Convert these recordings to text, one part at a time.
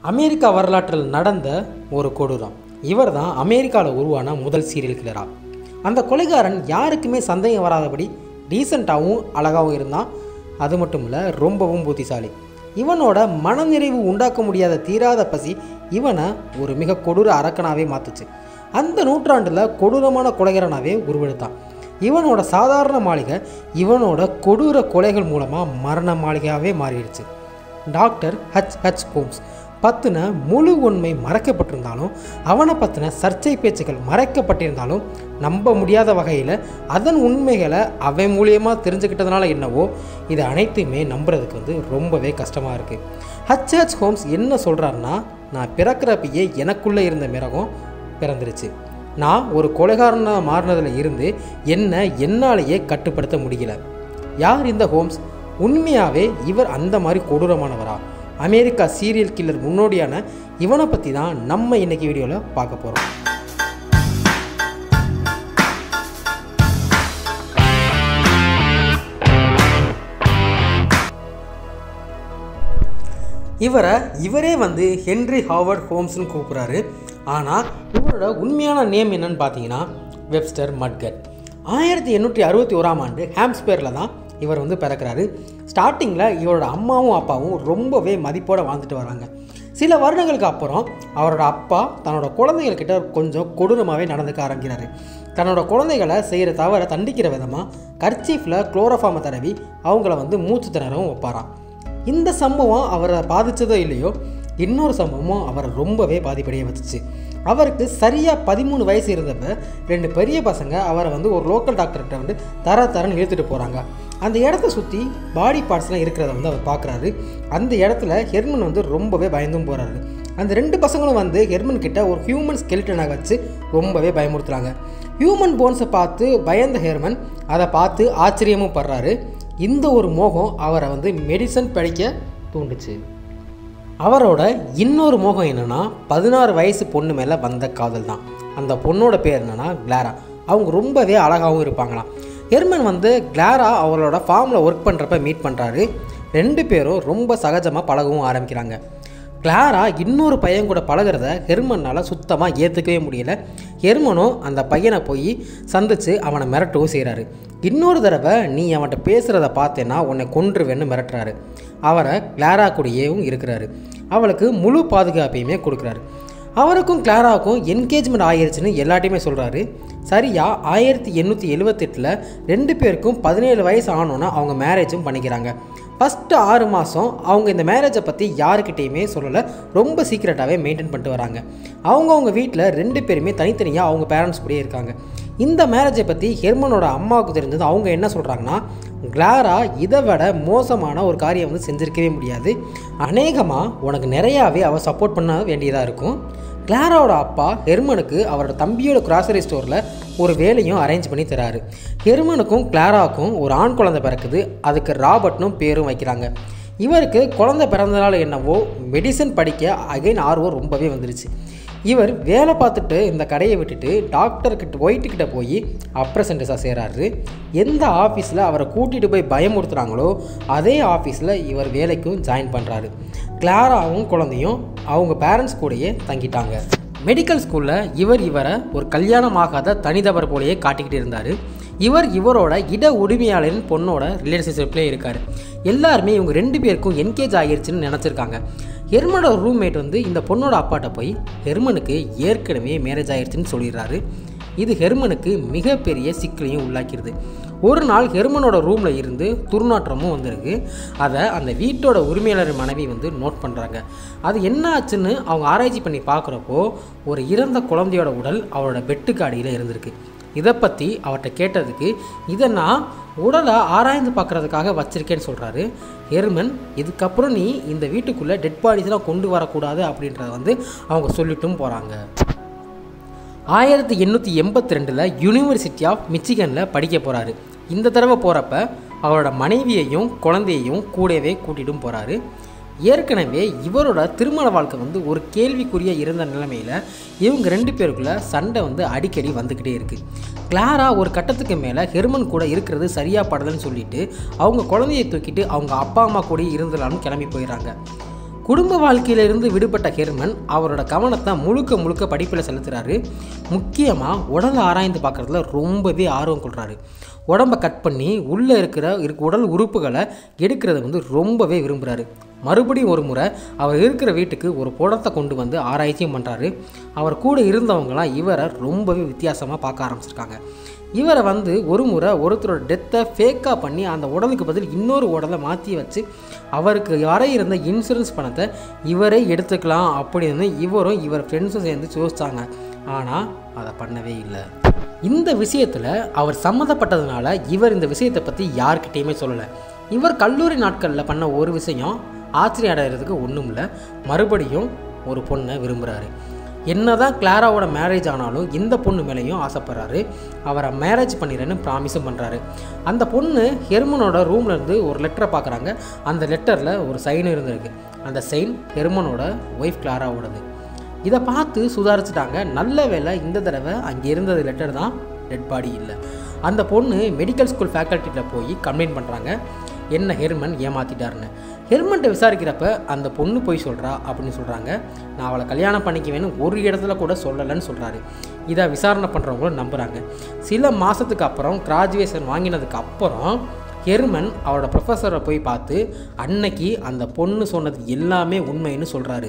America வரலாற்றில் நடந்த ஒரு கொடூரம் இவர் தான் அமெரிக்காவில் உருவான முதல் சீரியல் கில்லரா அந்த கொலைகாரன் யாருக்குமே சந்தேகம் வராதபடி டீசெண்டாகவும் அழகாகவும் இருந்தான் அது மட்டும் இல்லை ரொம்பவும் புத்திசாலி இவனோட மனநிறைவு உண்டாக்க முடியாத தீராத பசி இவனை ஒரு மிக கொடூர அரக்கனாவே மாத்துச்சு அந்த நூற்றாண்டில் கொடூரமான கொலைகாரனாவே உருவெடுத்தான் இவனோட சாதாரண மாளிகை இவனோட கொடூர கொலைகள் மூலமாக மரண மாளிகையாகவே மாறிடுச்சு டாக்டர் ஹச் ஹச் கோம்ஸ் பற்றின முழு உண்மை மறைக்கப்பட்டிருந்தாலும் அவனை பற்றின சர்ச்சை பேச்சுக்கள் மறைக்கப்பட்டிருந்தாலும் நம்ப முடியாத வகையில் அதன் உண்மைகளை அவன் மூலியமாக தெரிஞ்சுக்கிட்டதுனால என்னவோ இது அனைத்துமே நம்புறதுக்கு வந்து ரொம்பவே கஷ்டமாக இருக்குது ஹச் ஹச் ஹோம்ஸ் என்ன சொல்கிறாருன்னா நான் பிறக்கிறப்பயே எனக்குள்ளே இருந்த மிருகம் பிறந்துருச்சு நான் ஒரு கொலைகாரனாக மாறினதுல இருந்து என்ன என்னாலேயே கட்டுப்படுத்த முடியல யார் இந்த ஹோம்ஸ் உண்மையாகவே இவர் அந்த மாதிரி கொடூரமானவரா அமெரிக்கா சீரியல் கில்லர் முன்னோடியான இவனை பற்றி தான் நம்ம இன்னைக்கு வீடியோவில் பார்க்க போகிறோம் இவரை இவரே வந்து ஹென்ரி ஹாவர்ட் ஹோம்ஸ்னு கூப்பிட்றாரு ஆனால் இவரோட உண்மையான நேம் என்னன்னு பார்த்தீங்கன்னா வெப்ஸ்டர் மட்கட் ஆயிரத்தி எண்ணூற்றி அறுபத்தி ஓராம் ஆண்டு ஹாம்ஸ்பேரில் தான் இவர் வந்து பிறக்கிறாரு ஸ்டார்டிங்கில் இவரோட அம்மாவும் அப்பாவும் ரொம்பவே மதிப்போடு வாழ்ந்துட்டு வராங்க சில வருடங்களுக்கு அப்புறம் அவரோட அப்பா தன்னோட குழந்தைகள்கிட்ட கொஞ்சம் கொடூரமாகவே நடந்துக்க ஆரம்பிக்கிறாரு தன்னோட குழந்தைகளை செய்கிற தவறை தண்டிக்கிற விதமாக கர்ச்சீஃபில் குளோரோஃபாமை தடவி அவங்கள வந்து மூச்சு திணறவும் வைப்பாராம் இந்த சம்பவம் அவரை பாதித்ததோ இல்லையோ இன்னொரு சம்பவமும் அவரை ரொம்பவே பாதிப்படைய வச்சுச்சு அவருக்கு சரியாக பதிமூணு வயசு இருந்தப்ப ரெண்டு பெரிய பசங்க அவரை வந்து ஒரு லோக்கல் டாக்டர்கிட்ட வந்து தர தரன்னு இழுத்துட்டு போகிறாங்க அந்த இடத்த சுற்றி பாடி பார்ட்ஸ்லாம் இருக்கிறத வந்து அவர் பார்க்குறாரு அந்த இடத்துல ஹெர்மன் வந்து ரொம்பவே பயந்தும் போகிறாரு அந்த ரெண்டு பசங்களும் வந்து ஹெர்மன் கிட்ட ஒரு ஹியூமன் ஸ்கெல்டனை வச்சு ரொம்பவே பயமுறுத்துறாங்க ஹியூமன் போன்ஸை பார்த்து பயந்த ஹெர்மன் அதை பார்த்து ஆச்சரியமும் படுறாரு இந்த ஒரு மோகம் அவரை வந்து மெடிசன் படிக்க தூண்டுச்சு அவரோட இன்னொரு மோகம் என்னென்னா பதினாறு வயசு பொண்ணு மேலே வந்த காதல் தான் அந்த பொண்ணோட பேர் என்னென்னா கிளாரா அவங்க ரொம்பவே அழகாகவும் இருப்பாங்களாம் ஹெர்மன் வந்து கிளாரா அவளோட ஃபார்மில் ஒர்க் பண்ணுறப்ப மீட் பண்ணுறாரு ரெண்டு பேரும் ரொம்ப சகஜமாக பழகவும் ஆரம்பிக்கிறாங்க கிளாரா இன்னொரு பையன் கூட பழகிறத ஹெர்மனால் சுத்தமாக ஏற்றுக்கவே முடியல ஹெர்மனும் அந்த பையனை போய் சந்தித்து அவனை மிரட்டவும் செய்கிறாரு இன்னொரு தடவை நீ அவன்கிட்ட பேசுகிறத பார்த்தேன்னா உன்னை கொன்றுவேன்னு மிரட்டுறாரு அவரை கிளாரா கூடயேவும் இருக்கிறாரு அவளுக்கு முழு பாதுகாப்பையுமே கொடுக்குறாரு அவருக்கும் கிளாராவுக்கும் என்கேஜ்மெண்ட் ஆகிருச்சுன்னு எல்லாட்டையுமே சொல்கிறாரு சரியா ஆயிரத்தி எண்ணூற்றி எழுவத்தெட்டில் ரெண்டு பேருக்கும் பதினேழு வயசு ஆனோன்னா அவங்க மேரேஜும் பண்ணிக்கிறாங்க ஃபஸ்ட்டு ஆறு மாதம் அவங்க இந்த மேரேஜை பற்றி யாருக்கிட்டேயுமே சொல்லலை ரொம்ப சீக்ரெட்டாகவே மெயின்டைன் பண்ணிட்டு வராங்க அவங்கவுங்க வீட்டில் ரெண்டு பேருமே தனித்தனியாக அவங்க பேரண்ட்ஸ் கூடயே இருக்காங்க இந்த மேரேஜை பற்றி ஹெர்மனோட அம்மாவுக்கு தெரிஞ்சது அவங்க என்ன சொல்கிறாங்கன்னா கிளாரா இதை விட மோசமான ஒரு காரியம் வந்து செஞ்சிருக்கவே முடியாது அநேகமாக உனக்கு நிறையாவே அவள் சப்போர்ட் பண்ண வேண்டியதாக இருக்கும் கிளாராவோட அப்பா ஹெர்மனுக்கு அவரோட தம்பியோட கிராசரி ஸ்டோரில் ஒரு வேலையும் அரேஞ்ச் பண்ணி தராரு ஹெர்மனுக்கும் கிளாராவுக்கும் ஒரு ஆண் குழந்தை பிறக்குது அதுக்கு ராபர்ட்னும் பேரும் வைக்கிறாங்க இவருக்கு குழந்தை பிறந்தனால என்னவோ மெடிசன் படிக்க அகைன் ஆர்வம் ரொம்பவே வந்துருச்சு இவர் வேலை பார்த்துட்டு இந்த கடையை விட்டுட்டு டாக்டர்கிட்ட ஒயிட்டுக்கிட்ட போய் அப்ரசன்டஸாக சேராரு எந்த ஆஃபீஸில் அவரை கூட்டிகிட்டு போய் பயமுறுத்துகிறாங்களோ அதே ஆஃபீஸில் இவர் வேலைக்கும் ஜாயின் பண்ணுறாரு கிளாராவும் குழந்தையும் அவங்க பேரண்ட்ஸ் கூடயே தங்கிட்டாங்க மெடிக்கல் ஸ்கூலில் இவர் இவரை ஒரு கல்யாணம் ஆகாத தனிதவர் போலயே காட்டிக்கிட்டு இருந்தார் இவர் இவரோட இட உரிமையாளரின் பொண்ணோட ரிலேஷன்ஷிப்லேயே இருக்கார் எல்லாருமே இவங்க ரெண்டு பேருக்கும் என்கேஜ் ஆகிருச்சுன்னு நினச்சிருக்காங்க ஹெர்மனோட ரூம்மேட் வந்து இந்த பொண்ணோட அப்பாட்ட போய் ஹெர்மனுக்கு ஏற்கனவே மேரேஜ் ஆகிருச்சுன்னு சொல்லிடுறாரு இது ஹெர்மனுக்கு மிகப்பெரிய சிக்கலையும் உள்ளாக்கிடுது ஒரு நாள் ஹெர்மனோட ரூமில் இருந்து துர்நாற்றமும் வந்திருக்கு அதை அந்த வீட்டோட உரிமையாளர் மனைவி வந்து நோட் பண்ணுறாங்க அது என்ன ஆச்சுன்னு அவங்க ஆராய்ச்சி பண்ணி பார்க்குறப்போ ஒரு இறந்த குழந்தையோட உடல் அவரோட பெட்டுக்கு அடியில் இருந்திருக்கு இதை பற்றி அவர்கிட்ட கேட்டதுக்கு இதை நான் உடலை ஆராய்ந்து பார்க்குறதுக்காக வச்சிருக்கேன்னு சொல்கிறாரு ஹெர்மன் இதுக்கப்புறம் நீ இந்த வீட்டுக்குள்ளே டெட் பாடிஸ்லாம் கொண்டு வரக்கூடாது அப்படின்றத வந்து அவங்க சொல்லிட்டும் போகிறாங்க ஆயிரத்தி எண்ணூற்றி எண்பத்தி ரெண்டில் யூனிவர்சிட்டி ஆஃப் மிச்சிகனில் படிக்க போகிறாரு இந்த தடவை போகிறப்ப அவரோட மனைவியையும் குழந்தையையும் கூடவே கூட்டிட்டும் போகிறாரு ஏற்கனவே இவரோட திருமண வாழ்க்கை வந்து ஒரு கேள்விக்குரிய இருந்த நிலைமையில் இவங்க ரெண்டு பேருக்குள்ள சண்டை வந்து அடிக்கடி வந்துக்கிட்டே இருக்குது கிளாரா ஒரு கட்டத்துக்கு மேலே ஹெர்மன் கூட இருக்கிறது சரியாக படலன்னு சொல்லிட்டு அவங்க குழந்தையை தூக்கிட்டு அவங்க அப்பா அம்மா கூட இருந்தலாம்னு கிளம்பி போயிடுறாங்க குடும்ப வாழ்க்கையிலிருந்து விடுபட்ட ஹெர்மன் அவரோட கவனத்தை முழுக்க முழுக்க படிப்பில் செலுத்துறாரு முக்கியமாக உடலை ஆராய்ந்து பார்க்குறதுல ரொம்பவே ஆர்வம் கொள்கிறாரு உடம்பை கட் பண்ணி உள்ளே இருக்கிற இருக்க உடல் உறுப்புகளை எடுக்கிறத வந்து ரொம்பவே விரும்புகிறாரு மறுபடியும் ஒரு முறை அவர் இருக்கிற வீட்டுக்கு ஒரு புடத்தை கொண்டு வந்து ஆராய்ச்சியும் பண்ணுறாரு அவர் கூட இருந்தவங்களாம் இவரை ரொம்பவே வித்தியாசமாக பார்க்க ஆரம்பிச்சிருக்காங்க இவரை வந்து ஒரு முறை ஒருத்தரோட டெத்தை ஃபேக்காக பண்ணி அந்த உடலுக்கு பதில் இன்னொரு உடலை மாற்றி வச்சு அவருக்கு வர இருந்த இன்சூரன்ஸ் பணத்தை இவரே எடுத்துக்கலாம் அப்படின்னு இவரும் இவர் ஃப்ரெண்ட்ஸும் சேர்ந்து யோசிச்சாங்க ஆனால் அதை பண்ணவே இல்லை இந்த விஷயத்தில் அவர் சம்மந்தப்பட்டதுனால இவர் இந்த விஷயத்தை பற்றி யார்கிட்டேயுமே சொல்லலை இவர் கல்லூரி நாட்களில் பண்ண ஒரு விஷயம் ஆச்சரியம் அடைகிறதுக்கு ஒன்றும் இல்லை மறுபடியும் ஒரு பொண்ணை விரும்புகிறாரு என்னதான் கிளாராவோட மேரேஜ் ஆனாலும் இந்த பொண்ணு மேலேயும் ஆசைப்படுறாரு அவரை மேரேஜ் பண்ணிடுறேன்னு ப்ராமிஸும் பண்ணுறாரு அந்த பொண்ணு ஹெர்மனோட ரூம்ல இருந்து ஒரு லெட்டரை பார்க்குறாங்க அந்த லெட்டரில் ஒரு சைன் இருந்திருக்கு அந்த சைன் ஹெர்மனோட ஒய்ஃப் கிளாராவோடது இதை பார்த்து சுதாரிச்சிட்டாங்க நல்ல வேளை இந்த தடவை அங்கே இருந்தது லெட்டர் தான் டெட் பாடி இல்லை அந்த பொண்ணு மெடிக்கல் ஸ்கூல் ஃபேக்கல்ட்டியில் போய் கம்ப்ளைண்ட் பண்ணுறாங்க என்ன ஹெர்மன் ஏமாத்திட்டாருன்னு ஹெர்மன்ட்ட விசாரிக்கிறப்ப அந்த பொண்ணு போய் சொல்கிறா அப்படின்னு சொல்கிறாங்க நான் அவளை கல்யாணம் பண்ணிக்குவேன்னு ஒரு இடத்துல கூட சொல்லலைன்னு சொல்கிறாரு இதை விசாரணை பண்ணுறவங்களும் நம்புகிறாங்க சில மாதத்துக்கு அப்புறம் கிராஜுவேஷன் வாங்கினதுக்கு அப்புறம் ஹெர்மன் அவரோட ப்ரொஃபஸரை போய் பார்த்து அன்னைக்கு அந்த பொண்ணு சொன்னது எல்லாமே உண்மைன்னு சொல்கிறாரு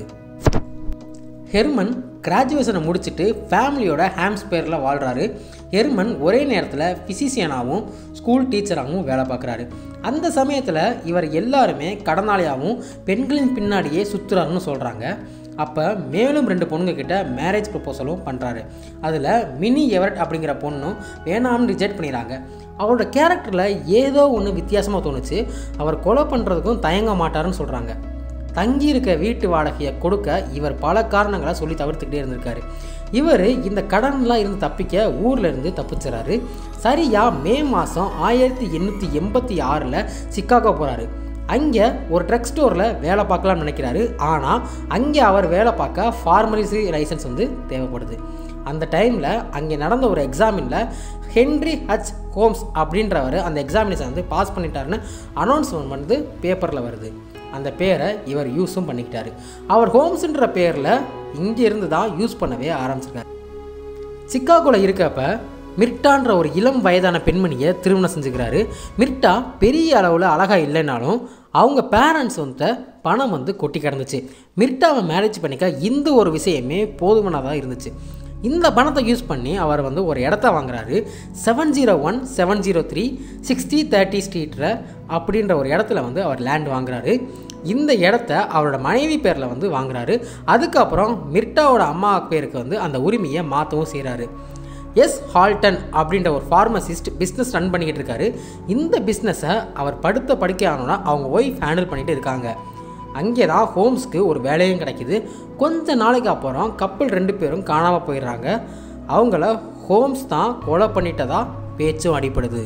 ஹெர்மன் கிராஜுவேஷனை முடிச்சுட்டு ஃபேமிலியோட ஹாம்ஸ்பேரில் வாழ்கிறாரு ஹெர்மன் ஒரே நேரத்தில் ஃபிசிஷியனாகவும் ஸ்கூல் டீச்சராகவும் வேலை பார்க்குறாரு அந்த சமயத்தில் இவர் எல்லாருமே கடனாளியாகவும் பெண்களின் பின்னாடியே சுற்றுறாருன்னு சொல்கிறாங்க அப்போ மேலும் ரெண்டு பொண்ணுங்க கிட்ட மேரேஜ் ப்ரப்போசலும் பண்ணுறாரு அதில் மினி எவரட் அப்படிங்கிற பொண்ணும் வேணாம்னு ரிஜெக்ட் பண்ணிடுறாங்க அவரோட கேரக்டரில் ஏதோ ஒன்று வித்தியாசமாக தோணுச்சு அவர் கொலை பண்ணுறதுக்கும் தயங்க மாட்டாருன்னு சொல்கிறாங்க தங்கி இருக்க வீட்டு வாடகையை கொடுக்க இவர் பல காரணங்களை சொல்லி தவிர்த்துக்கிட்டே இருந்திருக்காரு இவர் இந்த கடன்லாம் இருந்து தப்பிக்க ஊர்ல இருந்து தப்பிச்சுறாரு சரியா மே மாதம் ஆயிரத்தி எண்ணூற்றி எண்பத்தி ஆறில் சிக்காகோ போகிறாரு அங்கே ஒரு ட்ரக் ஸ்டோரில் வேலை பார்க்கலாம்னு நினைக்கிறாரு ஆனால் அங்கே அவர் வேலை பார்க்க ஃபார்மலிசி லைசன்ஸ் வந்து தேவைப்படுது அந்த டைமில் அங்கே நடந்த ஒரு எக்ஸாமினில் ஹென்ரி ஹச் ஹோம்ஸ் அப்படின்றவர் அந்த எக்ஸாமினேஷன் வந்து பாஸ் பண்ணிட்டாருன்னு அனௌன்ஸ்மெண்ட் வந்து பேப்பரில் வருது அந்த பேரை இவர் யூஸும் பண்ணிக்கிட்டாரு அவர் ஹோம்ஸ்ன்ற பேரில் இங்கேருந்து தான் யூஸ் பண்ணவே ஆரம்பிச்சிருக்காரு சிக்காகோவில் இருக்கப்ப மிர்டான்ற ஒரு இளம் வயதான பெண்மணியை திருமணம் செஞ்சுக்கிறாரு மிர்டா பெரிய அளவில் அழகாக இல்லைனாலும் அவங்க பேரண்ட்ஸ் வந்து பணம் வந்து கொட்டி கிடந்துச்சு மிர்டாவை மேரேஜ் பண்ணிக்க இந்த ஒரு விஷயமே போதுமானதாக இருந்துச்சு இந்த பணத்தை யூஸ் பண்ணி அவர் வந்து ஒரு இடத்த வாங்குறாரு seven zero one seven zero three sixty thirty ஸ்ட்ரீட்டில் அப்படின்ற ஒரு இடத்துல வந்து அவர் லேண்ட் வாங்குறாரு இந்த இடத்த அவரோட மனைவி பேரில் வந்து வாங்குறாரு அதுக்கப்புறம் மிர்டாவோட அம்மா பேருக்கு வந்து அந்த உரிமையை மாற்றவும் செய்கிறாரு எஸ் ஹால்டன் அப்படின்ற ஒரு ஃபார்மசிஸ்ட் பிஸ்னஸ் ரன் பண்ணிக்கிட்டு இருக்காரு இந்த பிஸ்னஸை அவர் படுத்த படுக்கை ஆனோன்னா அவங்க ஒய்ஃப் ஹேண்டில் பண்ணிட்டு இருக்காங்க அங்கே தான் ஹோம்ஸ்க்கு ஒரு வேலையும் கிடைக்குது கொஞ்ச நாளைக்கு அப்புறம் கப்பல் ரெண்டு பேரும் காணாமல் போயிடுறாங்க அவங்கள ஹோம்ஸ் தான் கொலை பண்ணிட்டதா பேச்சும் அடிப்படுது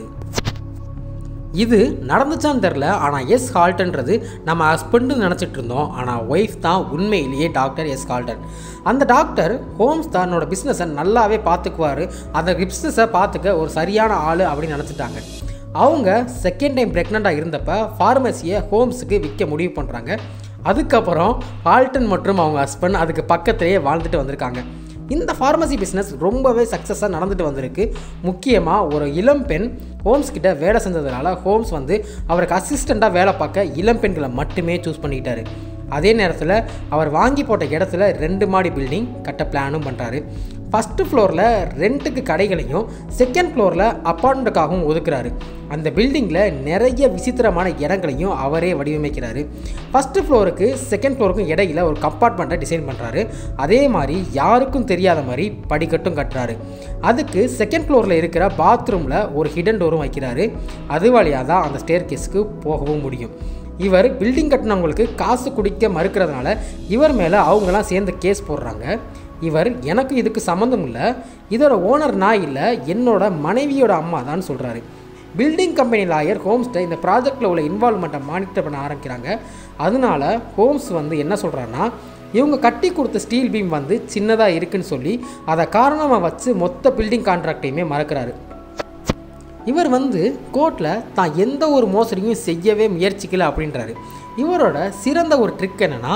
இது நடந்துச்சான்னு தெரில ஆனால் எஸ் ஹால்டன்றது நம்ம ஹஸ்பண்டு நினச்சிட்டு இருந்தோம் ஆனால் ஒய்ஃப் தான் உண்மையிலேயே டாக்டர் எஸ் ஹால்டன் அந்த டாக்டர் ஹோம்ஸ் தன்னோட பிஸ்னஸை நல்லாவே பார்த்துக்குவார் அந்த பிஸ்னஸை பார்த்துக்க ஒரு சரியான ஆள் அப்படின்னு நினச்சிட்டாங்க அவங்க செகண்ட் டைம் ப்ரெக்னெண்ட்டாக இருந்தப்ப ஃபார்மசியை ஹோம்ஸுக்கு விற்க முடிவு பண்ணுறாங்க அதுக்கப்புறம் ஹால்டன் மற்றும் அவங்க ஹஸ்பண்ட் அதுக்கு பக்கத்திலேயே வாழ்ந்துட்டு வந்திருக்காங்க இந்த ஃபார்மசி பிஸ்னஸ் ரொம்பவே சக்ஸஸாக நடந்துட்டு வந்திருக்கு முக்கியமாக ஒரு இளம் பெண் ஹோம்ஸ் கிட்ட வேலை செஞ்சதுனால ஹோம்ஸ் வந்து அவருக்கு அசிஸ்டண்ட்டாக வேலை பார்க்க இளம் பெண்களை மட்டுமே சூஸ் பண்ணிக்கிட்டாரு அதே நேரத்தில் அவர் வாங்கி போட்ட இடத்துல ரெண்டு மாடி பில்டிங் கட்ட பிளானும் பண்ணுறாரு ஃபஸ்ட்டு ஃப்ளோரில் ரெண்ட்டுக்கு கடைகளையும் செகண்ட் ஃப்ளோரில் அப்பார்ட்மெண்ட்டுக்காகவும் ஒதுக்குறாரு அந்த பில்டிங்கில் நிறைய விசித்திரமான இடங்களையும் அவரே வடிவமைக்கிறாரு ஃபஸ்ட்டு ஃப்ளோருக்கு செகண்ட் ஃப்ளோருக்கும் இடையில ஒரு கம்பார்ட்மெண்ட்டை டிசைன் பண்ணுறாரு அதே மாதிரி யாருக்கும் தெரியாத மாதிரி படிக்கட்டும் கட்டுறாரு அதுக்கு செகண்ட் ஃப்ளோரில் இருக்கிற பாத்ரூமில் ஒரு ஹிடன் டோரும் வைக்கிறாரு அது வழியாக தான் அந்த ஸ்டேர் கேஸ்க்கு போகவும் முடியும் இவர் பில்டிங் கட்டினவங்களுக்கு காசு குடிக்க மறுக்கிறதுனால இவர் மேலே அவங்களாம் சேர்ந்து கேஸ் போடுறாங்க இவர் எனக்கு இதுக்கு சம்மந்தம் இல்லை இதோட ஓனர் நான் இல்லை என்னோட மனைவியோட அம்மா தான் சொல்கிறாரு பில்டிங் கம்பெனி லாயர் ஹோம்ஸ்ட்டை இந்த ப்ராஜெக்டில் உள்ள இன்வால்மெண்ட்டை மானிட்டர் பண்ண ஆரம்பிக்கிறாங்க அதனால ஹோம்ஸ் வந்து என்ன சொல்கிறான்னா இவங்க கட்டி கொடுத்த ஸ்டீல் பீம் வந்து சின்னதாக இருக்குன்னு சொல்லி அதை காரணமாக வச்சு மொத்த பில்டிங் கான்ட்ராக்டையுமே மறக்கிறாரு இவர் வந்து கோர்ட்டில் தான் எந்த ஒரு மோசடியும் செய்யவே முயற்சிக்கல அப்படின்றாரு இவரோட சிறந்த ஒரு ட்ரிக் என்னென்னா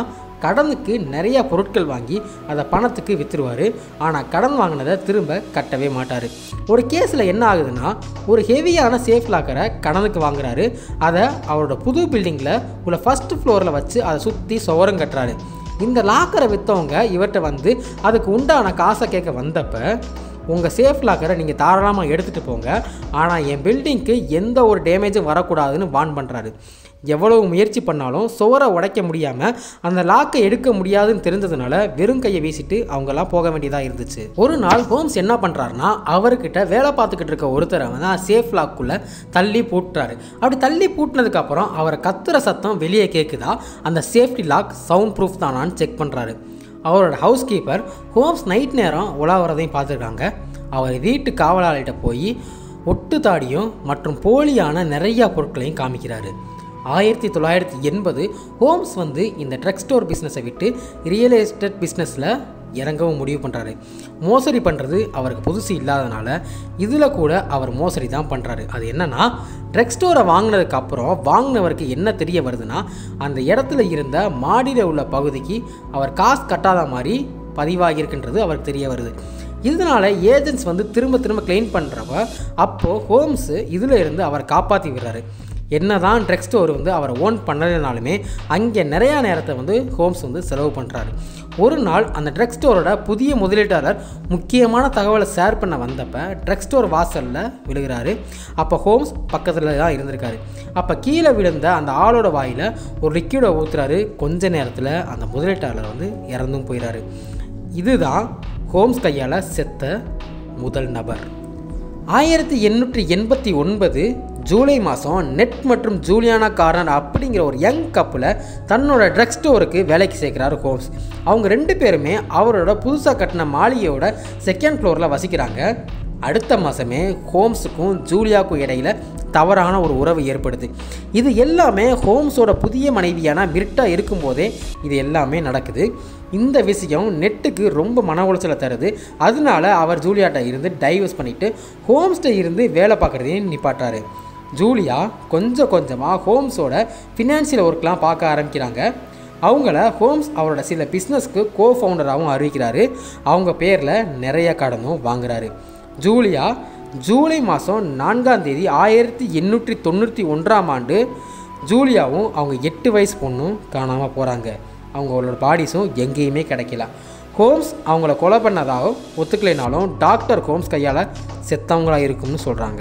கடனுக்கு நிறைய பொருட்கள் வாங்கி அதை பணத்துக்கு விற்றுருவார் ஆனால் கடன் வாங்கினதை திரும்ப கட்டவே மாட்டார் ஒரு கேஸில் என்ன ஆகுதுன்னா ஒரு ஹெவியான சேஃப் லாக்கரை கடனுக்கு வாங்குறாரு அதை அவரோட புது பில்டிங்கில் உள்ள ஃபஸ்ட் ஃப்ளோரில் வச்சு அதை சுற்றி சுவரம் கட்டுறாரு இந்த லாக்கரை விற்றவங்க இவர்கிட்ட வந்து அதுக்கு உண்டான காசை கேட்க வந்தப்போ உங்கள் சேஃப் லாக்கரை நீங்கள் தாராளமாக எடுத்துகிட்டு போங்க ஆனால் என் பில்டிங்க்கு எந்த ஒரு டேமேஜும் வரக்கூடாதுன்னு வான் பண்ணுறாரு எவ்வளவு முயற்சி பண்ணாலும் சுவரை உடைக்க முடியாமல் அந்த லாக்கை எடுக்க முடியாதுன்னு தெரிஞ்சதுனால வெறும் கையை வீசிட்டு அவங்கெல்லாம் போக வேண்டியதாக இருந்துச்சு ஒரு நாள் ஹோம்ஸ் என்ன பண்ணுறாருனா அவர்கிட்ட வேலை பார்த்துக்கிட்டு இருக்க ஒருத்தரை வந்து சேஃப் லாக்குள்ளே தள்ளி பூட்டுறாரு அப்படி தள்ளி பூட்டினதுக்கப்புறம் அவரை கத்துற சத்தம் வெளியே கேட்குதா அந்த சேஃப்டி லாக் சவுண்ட் ப்ரூஃப் தானான்னு செக் பண்ணுறாரு அவரோட ஹவுஸ் கீப்பர் ஹோம்ஸ் நைட் நேரம் உலாவறதையும் பார்த்துருக்காங்க அவர் வீட்டு காவலாளிகிட்ட போய் ஒட்டு தாடியும் மற்றும் போலியான நிறையா பொருட்களையும் காமிக்கிறாரு ஆயிரத்தி தொள்ளாயிரத்தி எண்பது ஹோம்ஸ் வந்து இந்த ட்ரக் ஸ்டோர் பிஸ்னஸை விட்டு ரியல் எஸ்டேட் பிஸ்னஸில் இறங்கவும் முடிவு பண்ணுறாரு மோசடி பண்ணுறது அவருக்கு புதுசு இல்லாதனால இதில் கூட அவர் மோசடி தான் பண்ணுறாரு அது என்னன்னா ட்ரக் ஸ்டோரை வாங்கினதுக்கு அப்புறம் வாங்கினவருக்கு என்ன தெரிய வருதுன்னா அந்த இடத்துல இருந்த மாடியில் உள்ள பகுதிக்கு அவர் காசு கட்டாத மாதிரி பதிவாகியிருக்குன்றது அவருக்கு தெரிய வருது இதனால் ஏஜென்ட்ஸ் வந்து திரும்ப திரும்ப கிளைம் பண்ணுறப்ப அப்போது ஹோம்ஸு இதில் இருந்து அவர் காப்பாற்றி விடுறாரு என்னதான் ட்ரக் ஸ்டோர் வந்து அவரை ஓன் பண்ணலைனாலுமே அங்கே நிறையா நேரத்தை வந்து ஹோம்ஸ் வந்து செலவு பண்ணுறாரு ஒரு நாள் அந்த ட்ரக் ஸ்டோரோட புதிய முதலீட்டாளர் முக்கியமான தகவலை ஷேர் பண்ண வந்தப்போ ட்ரக் ஸ்டோர் வாசலில் விழுகிறாரு அப்போ ஹோம்ஸ் பக்கத்தில் தான் இருந்திருக்காரு அப்போ கீழே விழுந்த அந்த ஆளோட வாயில் ஒரு லிக்விடை ஊற்றுறாரு கொஞ்ச நேரத்தில் அந்த முதலீட்டாளர் வந்து இறந்தும் போயிறாரு இதுதான் ஹோம்ஸ் கையால் செத்த முதல் நபர் ஆயிரத்தி எண்ணூற்றி எண்பத்தி ஒன்பது ஜூலை மாதம் நெட் மற்றும் ஜூலியானா கார்னர் அப்படிங்கிற ஒரு யங் கப்பில் தன்னோட ட்ரக் ஸ்டோருக்கு வேலைக்கு சேர்க்குறாரு ஹோம்ஸ் அவங்க ரெண்டு பேருமே அவரோட புதுசாக கட்டின மாளிகையோட செகண்ட் ஃப்ளோரில் வசிக்கிறாங்க அடுத்த மாதமே ஹோம்ஸுக்கும் ஜூலியாவுக்கும் இடையில தவறான ஒரு உறவு ஏற்படுது இது எல்லாமே ஹோம்ஸோட புதிய மனைவியான மிர்ட்டா இருக்கும்போதே இது எல்லாமே நடக்குது இந்த விஷயம் நெட்டுக்கு ரொம்ப மன உளைச்சலை தருது அதனால அவர் ஜூலியாட்ட இருந்து டைவர்ஸ் பண்ணிவிட்டு ஹோம்ஸ்கிட்ட இருந்து வேலை பார்க்குறதையும் நிப்பாட்டாரு ஜூலியா கொஞ்சம் கொஞ்சமாக ஹோம்ஸோட ஃபினான்ஷியல் ஒர்க்லாம் பார்க்க ஆரம்பிக்கிறாங்க அவங்கள ஹோம்ஸ் அவரோட சில பிஸ்னஸ்க்கு கோ ஃபவுண்டராகவும் அறிவிக்கிறாரு அவங்க பேரில் நிறைய கடனும் வாங்குறாரு ஜூலியா ஜூலை மாதம் நான்காம் தேதி ஆயிரத்தி எண்ணூற்றி தொண்ணூற்றி ஒன்றாம் ஆண்டு ஜூலியாவும் அவங்க எட்டு வயசு பொண்ணும் காணாமல் போகிறாங்க அவங்களோட பாடிஸும் எங்கேயுமே கிடைக்கல ஹோம்ஸ் அவங்கள கொலை பண்ணதாகவும் ஒத்துக்கலைனாலும் டாக்டர் ஹோம்ஸ் கையால் செத்தவங்களா இருக்கும்னு சொல்கிறாங்க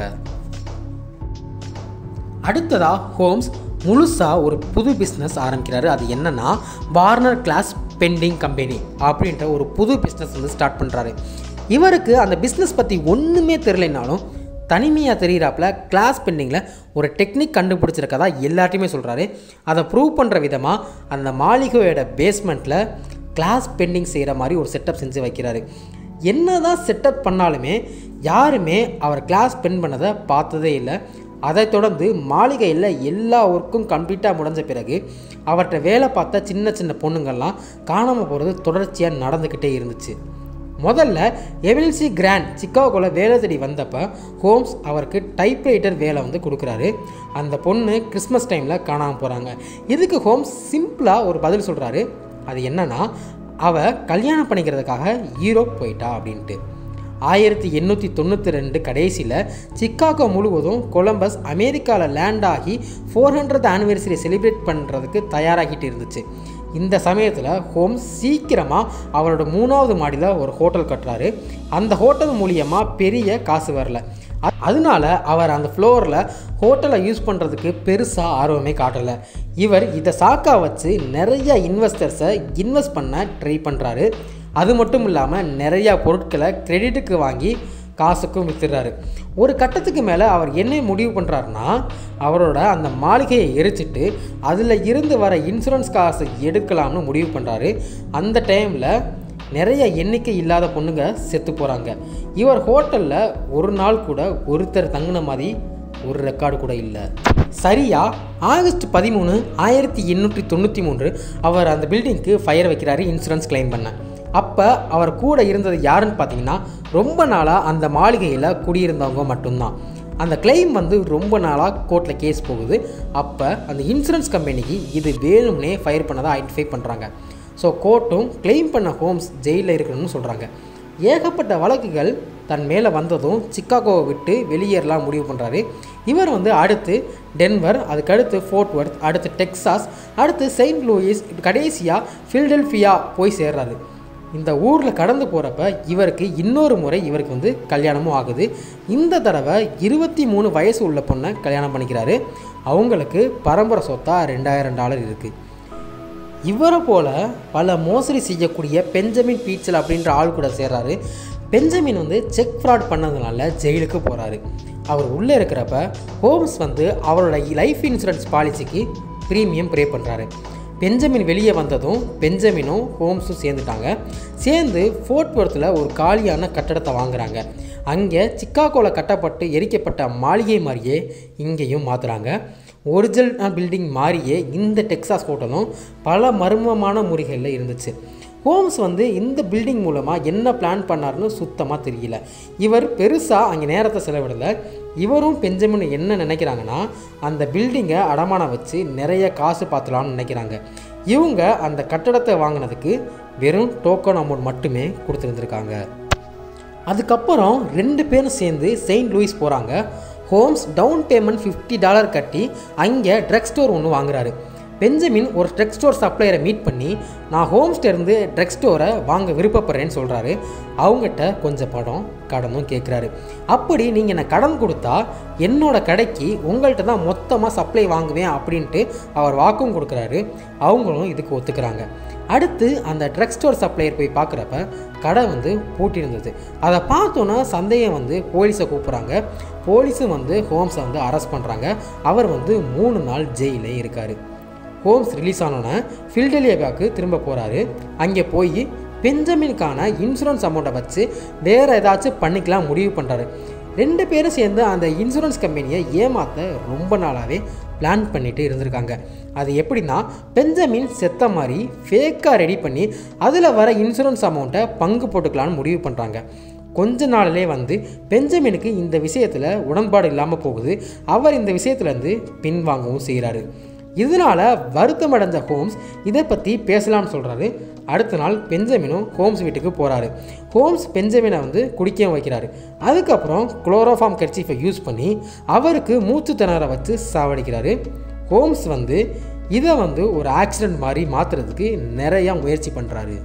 அடுத்ததாக ஹோம்ஸ் முழுசாக ஒரு புது பிஸ்னஸ் ஆரம்பிக்கிறாரு அது என்னன்னா வார்னர் கிளாஸ் பெண்டிங் கம்பெனி அப்படின்ற ஒரு புது பிஸ்னஸ் வந்து ஸ்டார்ட் பண்ணுறாரு இவருக்கு அந்த பிஸ்னஸ் பற்றி ஒன்றுமே தெரியலைனாலும் தனிமையாக தெரிகிறாப்புல கிளாஸ் பெண்டிங்கில் ஒரு டெக்னிக் கண்டுபிடிச்சிருக்கதா எல்லாத்தையுமே சொல்கிறாரு அதை ப்ரூவ் பண்ணுற விதமாக அந்த மாளிகையோட பேஸ்மெண்ட்டில் கிளாஸ் பெண்டிங் செய்கிற மாதிரி ஒரு செட்டப் செஞ்சு வைக்கிறாரு என்னதான் செட்டப் பண்ணாலுமே யாருமே அவர் கிளாஸ் பென் பண்ணதை பார்த்ததே இல்லை அதைத் தொடர்ந்து மாளிகையில் எல்லா ஒர்க்கும் கம்ப்ளீட்டாக முடிஞ்ச பிறகு அவர்கிட்ட வேலை பார்த்த சின்ன சின்ன பொண்ணுங்கள்லாம் காணாமல் போகிறது தொடர்ச்சியாக நடந்துக்கிட்டே இருந்துச்சு முதல்ல எமில்சி கிராண்ட் சிக்காகோவில் வேலை தேடி வந்தப்போ ஹோம்ஸ் அவருக்கு டைப்ரைட்டர் வேலை வந்து கொடுக்குறாரு அந்த பொண்ணு கிறிஸ்மஸ் டைமில் காணாமல் போகிறாங்க இதுக்கு ஹோம்ஸ் சிம்பிளாக ஒரு பதில் சொல்கிறாரு அது என்னன்னா அவ கல்யாணம் பண்ணிக்கிறதுக்காக யூரோப் போயிட்டா அப்படின்ட்டு ஆயிரத்தி எண்ணூற்றி தொண்ணூற்றி ரெண்டு கடைசியில் சிக்காகோ முழுவதும் கொலம்பஸ் அமெரிக்காவில் லேண்ட் ஆகி ஃபோர் ஹண்ட்ரட் ஆனிவர்சரி செலிப்ரேட் பண்ணுறதுக்கு தயாராகிட்டு இருந்துச்சு இந்த சமயத்தில் ஹோம்ஸ் சீக்கிரமாக அவரோட மூணாவது மாடியில் ஒரு ஹோட்டல் கட்டுறாரு அந்த ஹோட்டல் மூலியமாக பெரிய காசு வரல அ- அதனால அவர் அந்த ஃப்ளோரில் ஹோட்டலை யூஸ் பண்ணுறதுக்கு பெருசாக ஆர்வமே காட்டலை இவர் இதை சாக்கா வச்சு நிறைய இன்வெஸ்டர்ஸை இன்வெஸ்ட் பண்ண ட்ரை பண்ணுறாரு அது மட்டும் இல்லாமல் நிறையா பொருட்களை கிரெடிட்டுக்கு வாங்கி காசுக்கும் வித்துடுறாரு ஒரு கட்டத்துக்கு மேலே அவர் என்ன முடிவு பண்ணுறாருன்னா அவரோட அந்த மாளிகையை எரிச்சிட்டு அதில் இருந்து வர இன்சூரன்ஸ் காசு எடுக்கலாம்னு முடிவு பண்ணுறாரு அந்த டைமில் நிறைய எண்ணிக்கை இல்லாத பொண்ணுங்க செத்து போகிறாங்க இவர் ஹோட்டலில் ஒரு நாள் கூட ஒருத்தர் தங்கின மாதிரி ஒரு ரெக்கார்டு கூட இல்லை சரியா ஆகஸ்ட் பதிமூணு ஆயிரத்தி எண்ணூற்றி தொண்ணூற்றி மூன்று அவர் அந்த பில்டிங்க்கு ஃபயர் வைக்கிறாரு இன்சூரன்ஸ் கிளைம் பண்ண அப்போ அவர் கூட இருந்தது யாருன்னு பார்த்தீங்கன்னா ரொம்ப நாளாக அந்த மாளிகையில் குடியிருந்தவங்க மட்டும்தான் அந்த கிளைம் வந்து ரொம்ப நாளாக கோர்ட்டில் கேஸ் போகுது அப்போ அந்த இன்சூரன்ஸ் கம்பெனிக்கு இது வேணும்னே ஃபயர் பண்ணதை ஐடென்டிஃபை பண்ணுறாங்க ஸோ கோர்ட்டும் கிளைம் பண்ண ஹோம்ஸ் ஜெயிலில் இருக்கணும்னு சொல்கிறாங்க ஏகப்பட்ட வழக்குகள் தன் மேலே வந்ததும் சிக்காகோவை விட்டு வெளியேறலாம் முடிவு பண்ணுறாரு இவர் வந்து அடுத்து டென்வர் அதுக்கடுத்து ஃபோர்ட் வர்த் அடுத்து டெக்சாஸ் அடுத்து செயின்ட் லூயிஸ் கடைசியாக ஃபில்டெல்ஃபியா போய் சேர்றாரு இந்த ஊரில் கடந்து போகிறப்ப இவருக்கு இன்னொரு முறை இவருக்கு வந்து கல்யாணமும் ஆகுது இந்த தடவை இருபத்தி மூணு வயசு உள்ள பொண்ணை கல்யாணம் பண்ணிக்கிறாரு அவங்களுக்கு பரம்பரை சொத்தா ரெண்டாயிரம் டாலர் இருக்குது இவரை போல பல மோசடி செய்யக்கூடிய பெஞ்சமின் பீச்சல் அப்படின்ற ஆள் கூட சேர்றாரு பெஞ்சமின் வந்து செக் ஃப்ராட் பண்ணதுனால ஜெயிலுக்கு போகிறாரு அவர் உள்ளே இருக்கிறப்ப ஹோம்ஸ் வந்து அவரோட லைஃப் இன்சூரன்ஸ் பாலிசிக்கு ப்ரீமியம் ப்ரே பண்ணுறாரு பெஞ்சமின் வெளியே வந்ததும் பெஞ்சமினும் ஹோம்ஸும் சேர்ந்துட்டாங்க சேர்ந்து ஃபோர்ட் வர்த்தில் ஒரு காலியான கட்டடத்தை வாங்குறாங்க அங்கே சிக்காகோவில் கட்டப்பட்டு எரிக்கப்பட்ட மாளிகை மாதிரியே இங்கேயும் மாற்றுறாங்க ஒரிஜினல் பில்டிங் மாதிரியே இந்த டெக்சாஸ் ஹோட்டலும் பல மர்மமான முறைகளில் இருந்துச்சு ஹோம்ஸ் வந்து இந்த பில்டிங் மூலமாக என்ன பிளான் பண்ணாருன்னு சுத்தமாக தெரியல இவர் பெருசாக அங்கே நேரத்தை செலவிடலை இவரும் பெஞ்சமின் என்ன நினைக்கிறாங்கன்னா அந்த பில்டிங்கை அடமானம் வச்சு நிறைய காசு பார்த்துலாம்னு நினைக்கிறாங்க இவங்க அந்த கட்டடத்தை வாங்கினதுக்கு வெறும் டோக்கன் அமௌண்ட் மட்டுமே கொடுத்துருந்துருக்காங்க அதுக்கப்புறம் ரெண்டு பேரும் சேர்ந்து செயின்ட் லூயிஸ் போகிறாங்க Holmes down payment fifty dollar கட்டி அங்கே ட்ரக் ஸ்டோர் ஒன்று வாங்குறாரு பெஞ்சமின் ஒரு ட்ரக் ஸ்டோர் சப்ளையரை மீட் பண்ணி நான் ஹோம்ஸ்டேருந்து ட்ரக் ஸ்டோரை வாங்க விருப்பப்படுறேன்னு சொல்கிறாரு அவங்ககிட்ட கொஞ்சம் படம் கடனும் கேட்குறாரு அப்படி நீங்கள் எனக்கு கடன் கொடுத்தா என்னோட கடைக்கு உங்கள்கிட்ட தான் மொத்தமாக சப்ளை வாங்குவேன் அப்படின்ட்டு அவர் வாக்கும் கொடுக்குறாரு அவங்களும் இதுக்கு ஒத்துக்கிறாங்க அடுத்து அந்த ட்ரக் ஸ்டோர் சப்ளையர் போய் பார்க்குறப்ப கடை வந்து பூட்டியிருந்தது அதை பார்த்தோன்னா சந்தேகம் வந்து போலீஸை கூப்பிட்றாங்க போலீஸும் வந்து ஹோம்ஸை வந்து அரெஸ்ட் பண்ணுறாங்க அவர் வந்து மூணு நாள் ஜெயிலே இருக்கார் ஹோம்ஸ் ரிலீஸ் ஆனோன்னே ஃபில்டெலியாவுக்கு திரும்ப போகிறாரு அங்கே போய் பெஞ்சமினுக்கான இன்சூரன்ஸ் அமௌண்ட்டை வச்சு வேறு ஏதாச்சும் பண்ணிக்கலாம் முடிவு பண்ணுறாரு ரெண்டு பேரும் சேர்ந்து அந்த இன்சூரன்ஸ் கம்பெனியை ஏமாற்ற ரொம்ப நாளாகவே பிளான் பண்ணிட்டு இருந்திருக்காங்க அது எப்படின்னா பெஞ்சமின் செத்த மாதிரி ஃபேக்காக ரெடி பண்ணி அதில் வர இன்சூரன்ஸ் அமௌண்ட்டை பங்கு போட்டுக்கலான்னு முடிவு பண்ணுறாங்க கொஞ்ச நாளிலே வந்து பெஞ்சமினுக்கு இந்த விஷயத்தில் உடன்பாடு இல்லாமல் போகுது அவர் இந்த விஷயத்துலேருந்து பின்வாங்கவும் செய்கிறாரு இதனால் வருத்தமடைந்த ஹோம்ஸ் இதை பற்றி பேசலாம்னு சொல்கிறாரு அடுத்த நாள் பெஞ்சமினும் ஹோம்ஸ் வீட்டுக்கு போகிறாரு ஹோம்ஸ் பெஞ்சமினை வந்து குடிக்கவும் வைக்கிறாரு அதுக்கப்புறம் குளோரோஃபார்ம் கர்ச்சீஃபை யூஸ் பண்ணி அவருக்கு மூச்சு திணற வச்சு சாவடிக்கிறாரு ஹோம்ஸ் வந்து இதை வந்து ஒரு ஆக்சிடெண்ட் மாதிரி மாற்றுறதுக்கு நிறையா முயற்சி பண்ணுறாரு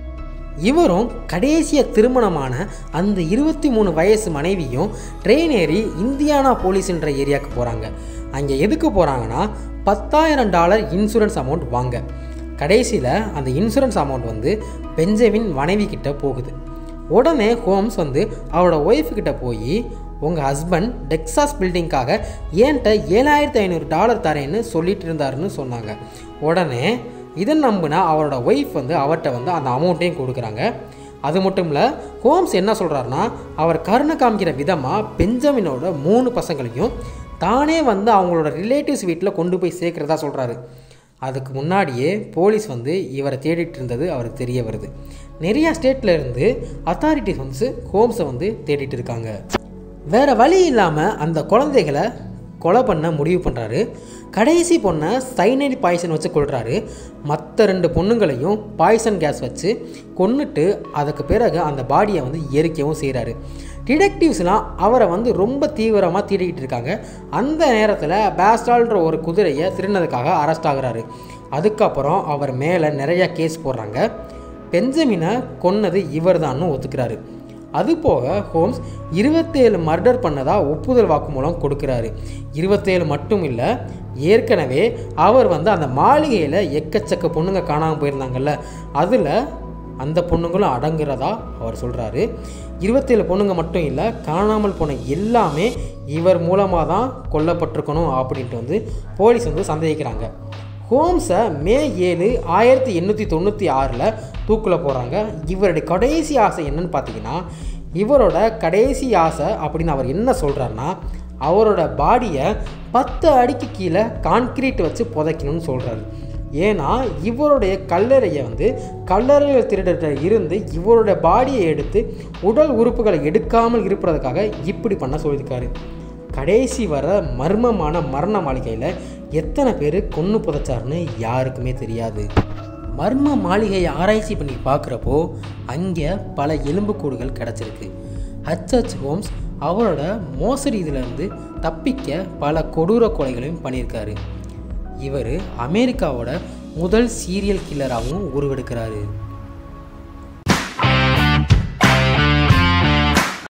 இவரும் கடைசியாக திருமணமான அந்த இருபத்தி மூணு வயசு மனைவியும் ட்ரெயின் ஏறி இந்தியானா போலீஸ்ன்ற ஏரியாவுக்கு போகிறாங்க அங்கே எதுக்கு போகிறாங்கன்னா பத்தாயிரம் டாலர் இன்சூரன்ஸ் அமௌண்ட் வாங்க கடைசியில் அந்த இன்சூரன்ஸ் அமௌண்ட் வந்து பெஞ்சமின் மனைவி கிட்ட போகுது உடனே ஹோம்ஸ் வந்து அவரோட ஒய்ஃபு கிட்ட போய் உங்கள் ஹஸ்பண்ட் டெக்ஸாஸ் பில்டிங்காக ஏன்ட்ட ஏழாயிரத்தி ஐநூறு டாலர் தரேன்னு சொல்லிட்டு இருந்தாருன்னு சொன்னாங்க உடனே இதை நம்பினா அவரோட ஒய்ஃப் வந்து அவர்கிட்ட வந்து அந்த அமௌண்ட்டையும் கொடுக்குறாங்க அது மட்டும் இல்லை ஹோம்ஸ் என்ன சொல்கிறாருன்னா அவர் கருணை காமிக்கிற விதமாக பெஞ்சமினோட மூணு பசங்களையும் தானே வந்து அவங்களோட ரிலேட்டிவ்ஸ் வீட்டில் கொண்டு போய் சேர்க்குறதா சொல்கிறாரு அதுக்கு முன்னாடியே போலீஸ் வந்து இவரை தேடிட்டு இருந்தது அவருக்கு தெரிய வருது நிறையா ஸ்டேட்டில் இருந்து அத்தாரிட்டிஸ் வந்து ஹோம்ஸை வந்து தேடிட்டு இருக்காங்க வேறு வழி இல்லாமல் அந்த குழந்தைகளை கொலை பண்ண முடிவு பண்ணுறாரு கடைசி பொண்ணை சைனைட் பாய்சன் வச்சு கொள்கிறாரு மற்ற ரெண்டு பொண்ணுங்களையும் பாய்சன் கேஸ் வச்சு கொன்னுட்டு அதுக்கு பிறகு அந்த பாடியை வந்து எரிக்கவும் செய்கிறாரு டிடெக்டிவ்ஸ்லாம் அவரை வந்து ரொம்ப தீவிரமாக தேடிக்கிட்டு இருக்காங்க அந்த நேரத்தில் பேஸ்டால்ன்ற ஒரு குதிரையை திருடினதுக்காக அரெஸ்ட் ஆகுறாரு அதுக்கப்புறம் அவர் மேலே நிறையா கேஸ் போடுறாங்க பெஞ்சமினை கொன்னது இவர் ஒத்துக்கிறாரு அது போக ஹோம்ஸ் இருபத்தேழு மர்டர் பண்ணதா ஒப்புதல் வாக்குமூலம் கொடுக்குறாரு இருபத்தேழு மட்டும் இல்லை ஏற்கனவே அவர் வந்து அந்த மாளிகையில் எக்கச்சக்க பொண்ணுங்க காணாமல் போயிருந்தாங்கல்ல அதில் அந்த பொண்ணுங்களும் அடங்குறதா அவர் சொல்கிறாரு இருபத்தேழு பொண்ணுங்க மட்டும் இல்லை காணாமல் போன எல்லாமே இவர் மூலமாக தான் கொல்லப்பட்டிருக்கணும் அப்படின்ட்டு வந்து போலீஸ் வந்து சந்தேகிக்கிறாங்க ஹோம்ஸை மே ஏழு ஆயிரத்தி எண்ணூற்றி தொண்ணூற்றி ஆறில் தூக்கில் போகிறாங்க இவருடைய கடைசி ஆசை என்னன்னு பார்த்தீங்கன்னா இவரோட கடைசி ஆசை அப்படின்னு அவர் என்ன சொல்கிறாருன்னா அவரோட பாடியை பத்து அடிக்கு கீழே கான்கிரீட் வச்சு புதைக்கணும்னு சொல்கிறாரு ஏன்னா இவருடைய கல்லறையை வந்து கல்லறையில் திருடர்கிட்ட இருந்து இவருடைய பாடியை எடுத்து உடல் உறுப்புகளை எடுக்காமல் இருப்பதற்காக இப்படி பண்ண சொல்லியிருக்காரு கடைசி வர மர்மமான மரண மாளிகையில் எத்தனை பேர் கொன்று புதைச்சாருன்னு யாருக்குமே தெரியாது மர்ம மாளிகையை ஆராய்ச்சி பண்ணி பார்க்குறப்போ அங்கே பல எலும்புக்கூடுகள் கிடச்சிருக்கு ஹச்ஹச் ஹோம்ஸ் அவரோட மோசடி இதிலிருந்து தப்பிக்க பல கொடூர கொலைகளையும் பண்ணியிருக்காரு இவர் அமெரிக்காவோட முதல் சீரியல் கில்லராகவும் உருவெடுக்கிறாரு